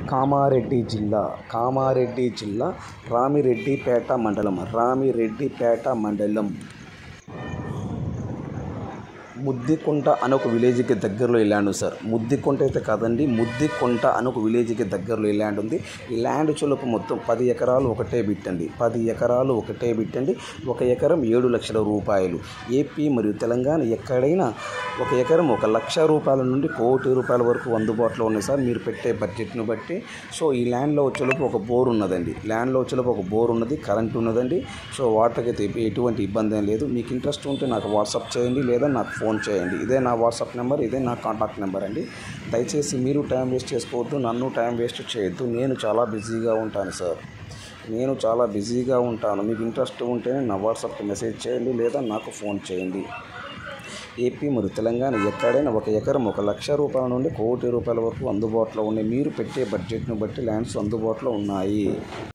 కామారెడ్డి జిల్లా కామారెడ్డి జిల్లా రామిరెడ్డిపేట మండలం రామిరెడ్డిపేట మండలం ముద్దికుంట అని ఒక విలేజ్కి దగ్గరలో ఈ ల్యాండ్ ఉంది సార్ ముద్దికుంట అయితే కాదండి ముద్దికుంట అని ఒక విలేజ్కి దగ్గరలో ఈ ల్యాండ్ ఉంది ఈ ల్యాండ్ చులుపు మొత్తం పది ఎకరాలు ఒకటే బిట్టండి పది ఎకరాలు ఒకటే బిట్టండి ఒక ఎకరం ఏడు లక్షల రూపాయలు ఏపీ మరియు తెలంగాణ ఎక్కడైనా ఒక ఎకరం ఒక లక్ష రూపాయల నుండి కోటి రూపాయల వరకు అందుబాటులో ఉన్నాయి సార్ మీరు పెట్టే బడ్జెట్ను బట్టి సో ఈ ల్యాండ్లో వచ్చేలోపు ఒక బోర్ ఉన్నదండి ల్యాండ్లో వచ్చేలోపు ఒక బోర్ ఉన్నది కరెంట్ ఉన్నదండి సో వాటర్కి అయితే ఎటువంటి ఇబ్బంది ఏం లేదు మీకు ఇంట్రెస్ట్ ఉంటే నాకు వాట్సాప్ చేయండి లేదా నాకు ఫోన్ చేయండి ఇదే నా వాట్సాప్ నెంబర్ ఇదే నా కాంటాక్ట్ నెంబర్ అండి దయచేసి మీరు టైం వేస్ట్ చేసుకోవద్దు నన్ను టైం వేస్ట్ చేయొద్దు నేను చాలా బిజీగా ఉంటాను సార్ నేను చాలా బిజీగా ఉంటాను మీకు ఇంట్రెస్ట్ ఉంటేనే నా వాట్సాప్కి మెసేజ్ చేయండి లేదా నాకు ఫోన్ చేయండి ఏపీ మరియు తెలంగాణ ఎక్కడైనా ఒక ఎకరం ఒక లక్ష రూపాయల నుండి కోటి రూపాయల వరకు అందుబాటులో ఉన్నాయి మీరు పెట్టే బడ్జెట్ను బట్టి ల్యాండ్స్ అందుబాటులో ఉన్నాయి